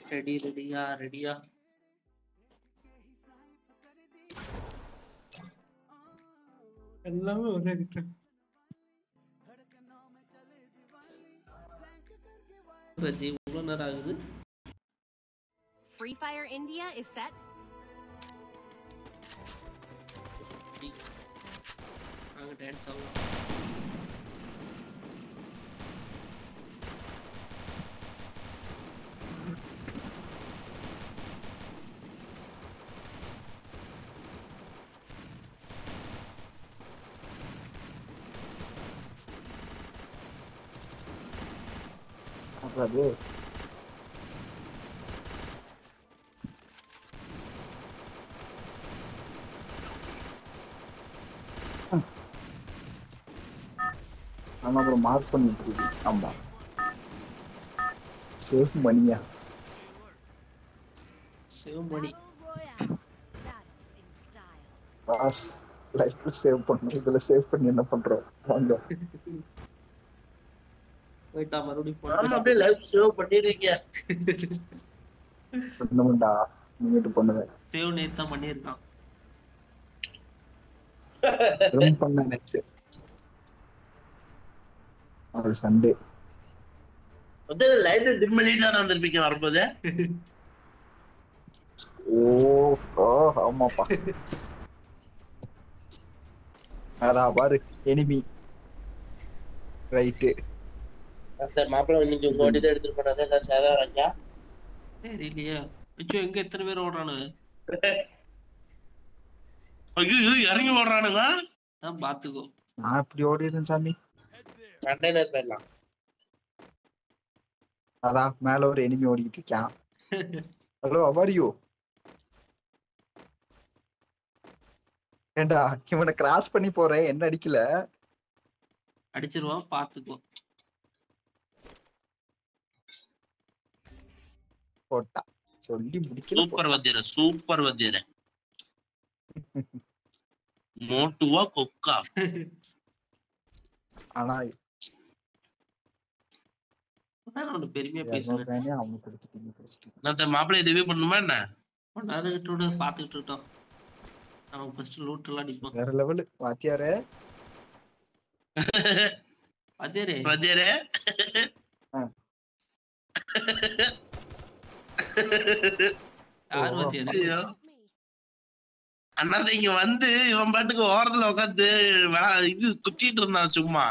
Ready ரெடியா ரெடியா எல்லாமே ஒரே கிட்ட ரஜி இவ்வளவு நேரம் ஆகுது Free Fire India is set. நாங்க டான்ஸ் ஆடலாம் அப்புறம் அது ஆனா அப்புறம் மார்க் பண்ணிட்டு இருக்கு ஆமா சேஃப் மணியா சிவமணி in style. பாஸ் லைஃப்ல சேவ் பண்ணணும் இதுல சேவ் பண்ணி என்ன பண்றோம் வாங்க போயிட்டா மறுபடியும் ஆமா போட்டு அப்படியே லைவ் சேவ் பண்ணிடுறீங்க பண்ணுமெண்டா நீங்க பண்ணுவேன் சேவ் நேத்து தான் பண்ணியிருக்கான் ரொம்ப பண்ண நினைச்சு ஒரு சண்டே வந்து லைவ்ல டிம் பண்ணிட்டு தான் வந்திருப்பீங்க வரும்போது ஓ ஓ ஆமாப்பா அதான் பாரு எனிமி ரைட்டு அந்த மாப்பிள்ளை இன்னைக்கு உங்க வண்டி தான் எடுத்துட்டு போனாங்க இந்த சேதா ராஜா தெரியலையே ஐயோ எங்க எத்தனை பேர் ஓடுறானுங்க ஐயோ இறங்கி ஓடுறானுங்க தான் பாத்துக்கோ நான் இப்படி ஓடிடுறேன் சாமி கண்டெய்னர் போயிடலாம் அதான் மேல ஒரு எனிமி ஓடிக்கிட்டு இருக்கான் ஹலோ அவாரியோ ஏண்டா இவனை கிராஸ் பண்ணி போறேன் என்ன அடிக்கல அடிச்சிருவான் பாத்துக்கோ போட்டா சொல்லி முடிக்கல சூப்பர் வத்தியர சூப்பர் வத்தியர மோட்டுவா கொக்கா ஆனா அதான் ஒண்ணு பெருமையா இரநூறு பேசுறேன் ரூபாய்னே அவங்க கொடுத்துட்டீங்க கொடுத்துட்டீங்க நான் மாப்பிள்ளை ரிவ்யூ பண்ணுமா என்ன கொண்டாடுகிட்டு விடு பாத்துக்கிட்டு இருக்கட்டும் நம்ம ஃபர்ஸ்ட் லூட் எல்லாம் அடிப்போம் வேற லெவலு வாத்தியாரே அதே வத்தியரே யார் வாத்தியாரு ஐயோ அண்ணாத்த இங்க வந்து இவன் பாட்டுக்கு ஓரத்துல உட்காந்து இது குத்திட்டு இருந்தான் சும்மா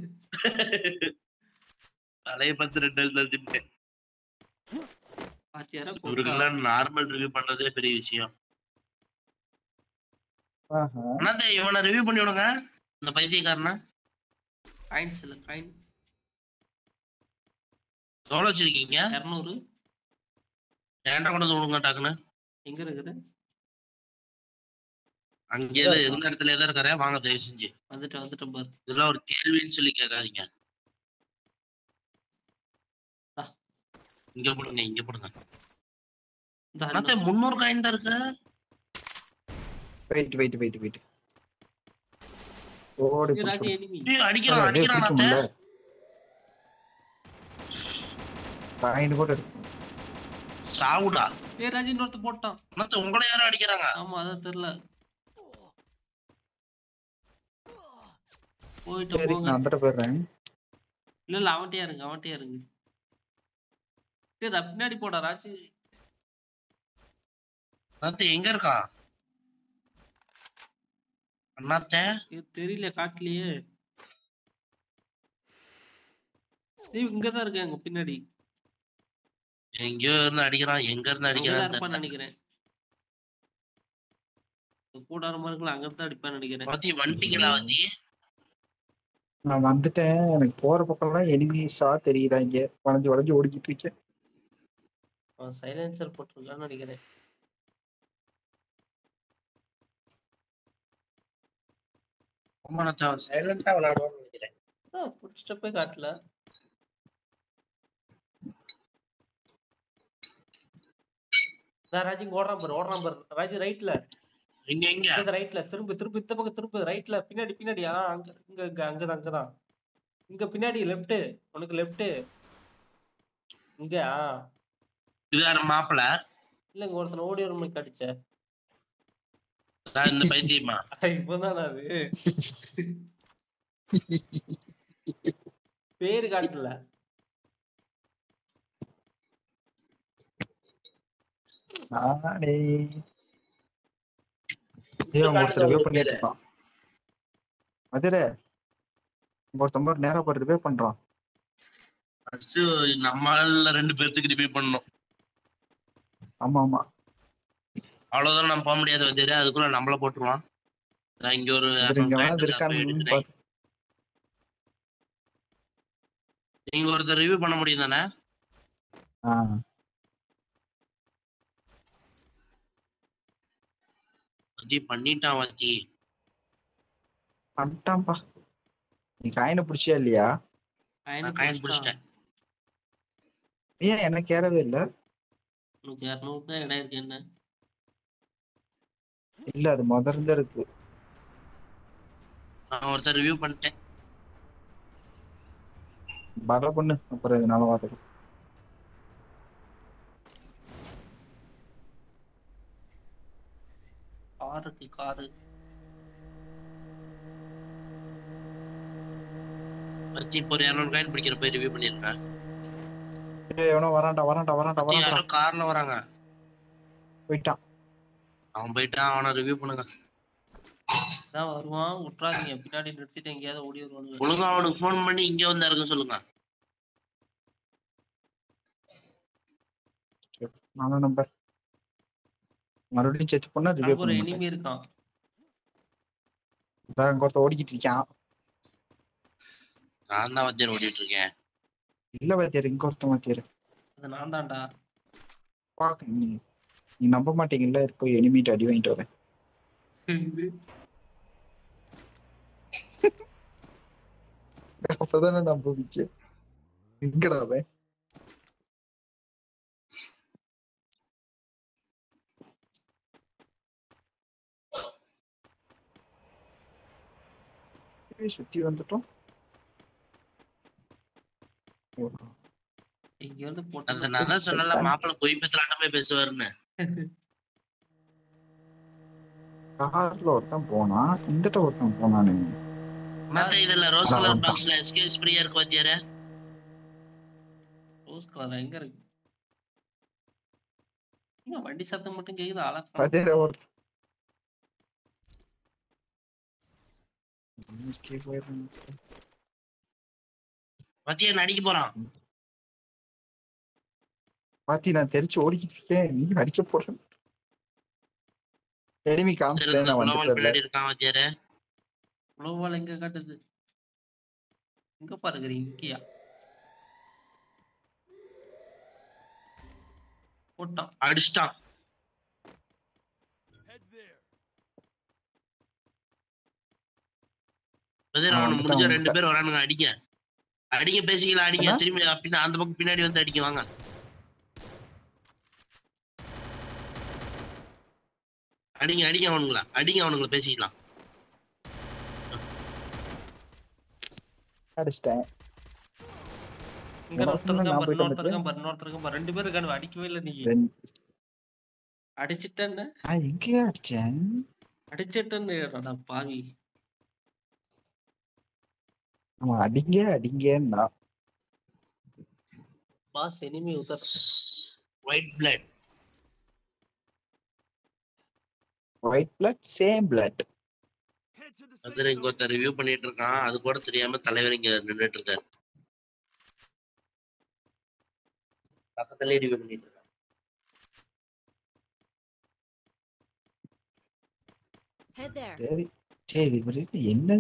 தலைய பத்து ரெண்டு எழுத திட்டு வாத்தியாரா இவருக்கெல்லாம் நார்மல் ரிவ்யூ பண்றதே பெரிய விஷயம் ஆஹா. அண்ணாத்த இவனை ரிவ்யூ பண்ணி விடுங்க இந்த பைத்தியக்காரனா காயின்ஸ் இல்ல காயின் எவ்வளவு வச்சிருக்கீங்க இருநூறு ஏன்டா கொண்டு வந்து விடுங்க டக்குன்னு எங்க இருக்குது அங்கே இருந்த இடத்துல தான் இருக்காரே வாங்க தயவு செஞ்சு வந்துட்டேன் வந்துட்டேன் பாரு இதெல்லாம் ஒரு கேள்வின்னு சொல்லி கேட்காதீங்க ஆ. இங்க போடுங்க இங்க போடுங்க இந்த அண்ணாத்த முந்நூறு காயின் தான் இருக்கு வெயிட் வெயிட் வெயிட் வெயிட் ஓடி ராஜி பிடிச்சு enemy. டேய், அடிக்கிறான் டேய், அடிக்கிறான் பிடிக்க அண்ணாத்த முடியல. பாயிண்ட் கூட இருக்கு சாவுடா ஏய் ராஜி இன்னொருத்த போட்டான் அண்ணாத்த உங்களை யாரும் அடிக்கிறாங்க ஆமா அதான் தெரியல போயிட்டு சரி போங்க நான் வந்துட்டு போயிடுறேன் இல்ல இல்ல அவன்கிட்டயே இருங்க அவன்கிட்டயே இருங்க டேய் ர- பின்னாடி போடா ராஜி அண்ணாத்த எங்க இருக்கான் அண்ணாத்த இது தெரியல காட்டலையே நீ இங்கதான் இருக்க எங்க பின்னாடி எங்கேயோ இருந்து அடிக்கிறான் எங்க இருந்து அங்கதான் அடிக்கிறான் இருப்பான்னு நினைக்கிறேன் இந்த கூடார மாதிரி அங்க இருந்து அடிப்பான்னு நினைக்கிறேன் வத்தி வந்துட்டீங்களா வத்தி நான் வந்துட்டேன் எனக்கு போற பக்கம்லாம் எனிமீஸா தெரியுறாங்க வளைஞ்சு வளைஞ்சு ஓடிக்கிட்டு இருக்கேன் அவன் சைலன்சர் போட்டிருக்கான்னு நினைக்கிறேன் ஆமா நான் சைலண்டா விளையாடுவான்னு நினைக்கிறேன் அதான் ஃபுட் ஸ்டெப்பே காட்டல இதான் ராஜி இங்க ஓடுறான் பாரு ஓடுறான் பாரு ராஜி ரைட்ல இங்க எங்க இந்த ரைட்ல திரும்ப திரும்ப இந்த பக்கம் திரும்ப ரைட்ல பின்னாடி பின்னாடி ஆ அங்க இங்க இங்க அங்கதான் அங்கதான் இங்க பின்னாடி லெஃப்ட் உனக்கு லெஃப்ட் இங்க ஆ இது யாரு மாப்பிள இல்ல இங்க ஒருத்தன் ஓடி வர மாதிரி காட்டுச்சே நான் இந்த பைத்தியமா இப்பதான் அது பேரு காட்டல நானே ஏய் அவங்க ஒருத்தர் ரிவே பண்ணிட்டு இருக்கான் மதுரை இங்க ஒருத்தன் பாரு நேரா பாரு ரிவே பண்றான் ஃபர்ஸ்ட் நம்மள ரெண்டு பேர்த்துக்கு ரிப்பீட் பண்ணணும் ஆமா ஆமா அவ்வளவுதான் நம்ம போக முடியாது வந்து அதுக்குள்ள நம்மள போட்டுருவான் நான் இங்க ஒரு மதுரை இங்க வேணாது அப்ப இருக்கான்னு எடுக்கிறேன். பாரு. நீங்க ஒருத்தர் ரிவ்யூ பண்ண முடியும் தானே ஆ வச்சி பண்ணிட்டான் வச்சி பண்ணிட்டான்ப்பா நீ காயினை பிடிச்சியா இல்லையா நான் காயின் பிடிச்சிட்டேன் ஏன் எனக்கு ஏறவே இல்ல உனக்கு இரநூறு தான் இடம் இருக்கு என்ன இல்ல அது முதர்ந்து இருக்கு நான் ஒருத்தர் ரிவ்யூ பண்ணிட்டேன் பல பொண்ணு அப்புறம் இதனால வாத்துக்கு கார் இருக்கு காரு வச்சி இப்போ ஒரு இரநூறு காயின் பிடிக்கிற போய் ரிவ்யூ பண்ணிருக்கேன் ஏய் எவனோ வரான்டா வரான்டா வரான்டா வச்சி வரான்டா யாரோ கார்ல வராங்க போயிட்டான் அவன் போயிட்டான் அவனை ரிவ்யூ பண்ணுங்க தான் வருவான் விட்றாதீங்க பின்னாடி நிறுத்திட்டு எங்கேயாவது ஓடி வருவானுங்க ஒழுங்கா அவனுக்கு ஃபோன் பண்ணி இங்க வந்து இறக்க சொல்லுங்க நானும் நம்பர் மறுபடியும் செத்து பண்ணா ரிவே அங்க ஒரு பண்ண எனிமி இருக்கான் மாட்டேன் அங்க ஒருத்தன் ஓடிக்கிட்டு இருக்கான் நான் தான் வச்சு ஓடிட்டு இருக்கேன் இல்ல வாத்தியார் இங்க ஒருத்தன் வாத்தியார் அது நான் தான்டா பாக்க நீ நீ நம்ப மாட்டீங்கல்ல போய் எனிமிட்டு அடி வாங்கிட்டு வரேன் அப்பதானே நம்புவீங்க எங்கடா அவன் ஏய், சுத்தி வந்துட்டோம் ஓ, இங்க இருந்து அந்த போட்டு நான் தான் சொன்னல மாப்பிள்ள பொய் பத்திராட்டமே பேசுவாருன்னு கார்ல ஒருத்தன் போனான் இந்தட்ட ஒருத்தன் போனானே மத்த இதுல ரோஸ் அதான் கலர் வந்துட்டான். பாக்ஸ்ல எஸ்கேஸ் ஃப்ரீயா இருக்கு வாத்தியாரே ரோஸ் கலர் எங்க இருக்கு என்ன வண்டி சத்தம் மட்டும் கேக்குது அழகா அதே ஒருத்தன் எஸ்கே போயிடுறேன். வாத்தியார் அடிக்க போறான் பாத்தி நான் தெரிச்சு ஓடிக்கிட்டு இருக்கேன் நீ அடிக்க போற எனிமி காமிச்சிட்டேன் நான் குளோவல் வந்துட்டேன் பின்னாடி இருக்கான் வாத்தியாரே உழவால் எங்க காட்டுது எங்க பாருங்க இங்கயா போட்டான் அடிச்சிட்டான் வாத்தியார் அவன் அவனை வந்துட்டான், முடிஞ்ச ரெண்டு வந்துட்டான். பேர் வரானுங்க அடிக்க அடிக்க பேசிக்கலாம் அடிங்க என்ன? திரும்பி பின்ன அந்த பக்கம் பின்னாடி வந்து அடிக்க வாங்க அடிங்க அடிங்க அவனுங்களா அடிங்க அவனுங்கள பேசிக்கலாம் அடிச்சிட்டேன் இங்க நான் ஒருத்தர் இருக்கான் நான் பாரு போயிட்டு இன்னொருத்தர் இருக்கான் பாரு இன்னொருத்தர் இருக்கான் பாரு ரெண்டு பேரும் இருக்கானு அடிக்கவே இல்லை நீ ரெண்டு- அடிச்சிட்டேன்னு நான் எங்கேயோ அடிச்சேன் அடிச்சிட்டேன்னு அடா பாவி அவன் அடிங்க அடிங்கன்னா பாஸ் எனிமி உதர் white blood white blood same blood வந்து இங்க ஒருத்தர் ரிவ்யூ பண்ணிட்டு இருக்கான் அது கூட தெரியாம தலைவர் இங்க நின்னுட்டு இருக்காரு பக்கத்துலயே ரிவ்யூ பண்ணிட்டு இருக்கான் Head there. சரி சரி இது இவரு என்ன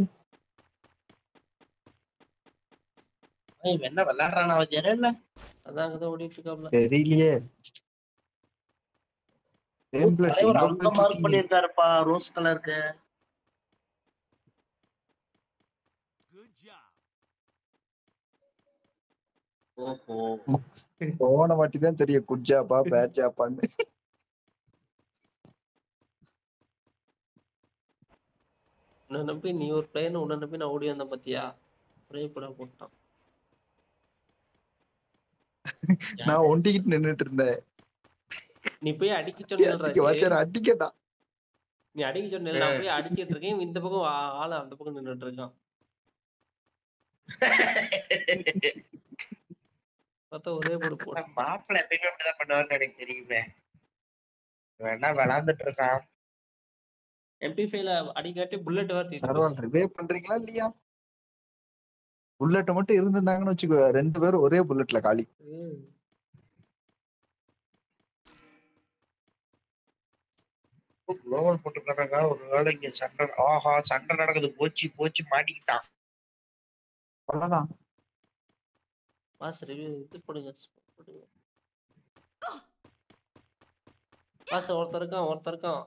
ஏய், இவன் என்ன விளையாடுறானா வச்சியாரா இல்ல அதான் அங்கதான் ஓடிட்டு இருக்காப்ல தெரியலையே சேம் பிளட் தலைவர் அங்க மார்க் பண்ணிருக்காருப்பா ரோஸ் கலருக்கு ஓஹோ போன வாட்டி தான் தெரியும் குட் ஜாப்பா பேட் ஜாப்பான்னு உன்னை நம்பி நீ ஒரு பிளேயர் உன்னை நம்பி நான் ஓடி வந்தேன் பாத்தியா ஒரே கூட போட்டான் நான் ஒண்டிக்கிட்டு நின்னுட்டு இருந்தேன் நீ போய் அடிக்க அடிக்க சொன்ன வாத்தியார் அடிக்கடா நீ அடிக்க சொன்ன நான் போய் அடிச்சிட்டு இருக்கேன் இந்த பக்கம் ஆ- ஆளு அந்த பக்கம் நின்னுட்டு இருக்கான் பார்த்தா ஒரே போடு போடு மாப்பிள்ள எப்பயுமே அப்படிதான் பண்ணுவாருன்னு எனக்கு தெரியுமே வேணா விளாந்துட்டு இருக்கான் எம்பி ஃபைவ்ல அடிக்காட்டி புல்லட் வேற தீர்த்து சரவண் ரிவே பண்றீங்களா இல்லையா புல்லட் மட்டும் இருந்திருந்தாங்கன்னு வச்சுக்கோ ரெண்டு பேரும் ஒரே புல்லட்ல காலி ம். குளோபல் போட்டுக்கிறாங்க ஒரு வேளை இங்க சண்டை ஆஹா சண்டை நடக்குது போச்சு போச்சு மாட்டிக்கிட்டான் அவ்வளவுதான் பாஸ் ரிவ்யூ இது போடுங்க போடுங்க பாஸ் ஒருத்தர் இருக்கான் ஒருத்தர் இருக்கான்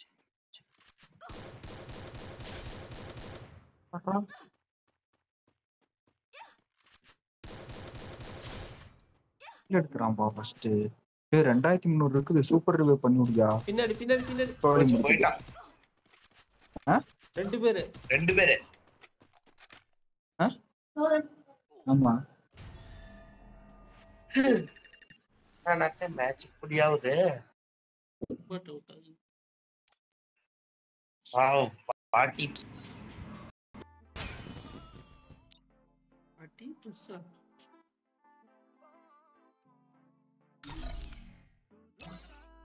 அப்புறம் kill எடுத்துறான்பா ஃபர்ஸ்ட் ஏ ரெண்டாயிரத்தி முந்நூறு இருக்குது சூப்பர் ரிவே பண்ணி விடியா பின்னாடி பின்னாடி பின்னாடி போச்சு, போயிட்டான் ரெண்டு பேரு ரெண்டு பேரு ஆமா மேட்ச் இப்படியாவது போட்டு விட்டாங்க. வாவ் பாட்டி அடி plus ஆ?